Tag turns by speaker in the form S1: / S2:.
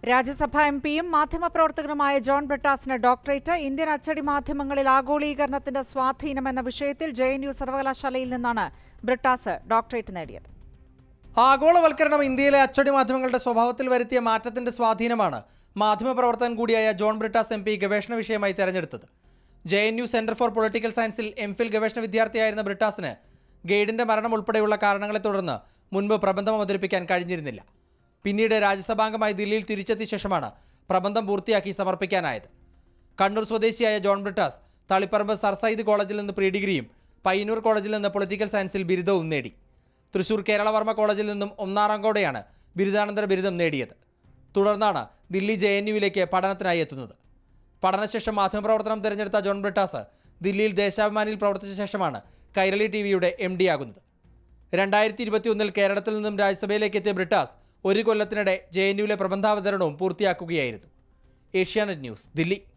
S1: രാജ്യസഭാ M പിയും മാധ്യമപ്രവർത്തകനുമായ John ബ്രിട്ടാസിന് ഡോക്ടറേറ്റ് ഇന്ത്യൻ അച്ചടി മാധ്യമങ്ങളിൽ ആഗോളീകരണത്തിന്റെ സ്വാധീനം എന്ന വിഷയത്തിൽ ജെ എൻ യു സർവകലാശാലയിൽ നിന്നാണ് ബ്രിട്ടാസ് ഡോക്ടറേറ്റ് നേടിയത്
S2: ആഗോളവൽക്കരണം ഇന്ത്യയിലെ അച്ചടി മാധ്യമങ്ങളുടെ സ്വഭാവത്തിൽ വരുത്തിയ മാറ്റത്തിന്റെ സ്വാധീനമാണ് മാധ്യമപ്രവർത്തകൻ കൂടിയായ ജോൺ ബ്രിട്ടാസ് എം പി ഗവേഷണ വിഷയമായി തെരഞ്ഞെടുത്തത് J N U centre for political സയൻസിൽ എം ഫിൽ ഗവേഷണ വിദ്യാർത്ഥിയായിരുന്ന ബ്രിട്ടാസിന് ഗൈഡിന്റെ മരണം ഉൾപ്പെടെയുള്ള കാരണങ്ങളെ തുടർന്ന് മുൻപ് പ്രബന്ധം അവതരിപ്പിക്കാൻ കഴിഞ്ഞിരുന്നില്ല പിന്നീട് രാജ്യസഭാംഗമായി ദില്ലിയിൽ തിരിച്ചെത്തിയ ശേഷമാണ് പ്രബന്ധം പൂർത്തിയാക്കി സമർപ്പിക്കാനായത് കണ്ണൂർ സ്വദേശിയായ ജോൺ ബ്രിട്ടാസ് തളിപ്പറമ്പ് സർ സയ്യിദ് കോളേജിൽ നിന്ന് പ്രീ ഡിഗ്രിയും പയ്യന്നൂർ കോളേജിൽ നിന്ന് പൊളിറ്റിക്കൽ സയൻസിൽ ബിരുദവും നേടി തൃശൂർ കേരളവർമ്മ കോളേജിൽ നിന്നും ഒന്നാറാങ്കോടെയാണ് ബിരുദാനന്തര ബിരുദം നേടിയത് തുടർന്നാണ് ദില്ലി ജെ എൻ യുവിലേക്ക് പഠനത്തിനായി എത്തുന്നത് പഠനശേഷം മാധ്യമപ്രവർത്തനം തിരഞ്ഞെടുത്ത ജോൺ ബ്രിട്ടാസ് ദില്ലിയിൽ ദേശാഭിമാനിയിൽ പ്രവർത്തിച്ച ശേഷമാണ് കൈരളി ടി വിയുടെ എം ഡി ആകുന്നത് രണ്ടായിരത്തി ഇരുപത്തിയൊന്നിൽ കേരളത്തിൽ നിന്നും രാജ്യസഭയിലേക്ക് എത്തിയ ബ്രിട്ടാസ് ഒരു കൊല്ലത്തിനിടെ ജെ എൻ യുവിലെ പ്രബന്ധാവതരണവും പൂർത്തിയാക്കുകയായിരുന്നു ഏഷ്യാനെറ്റ് ന്യൂസ് ദില്ലി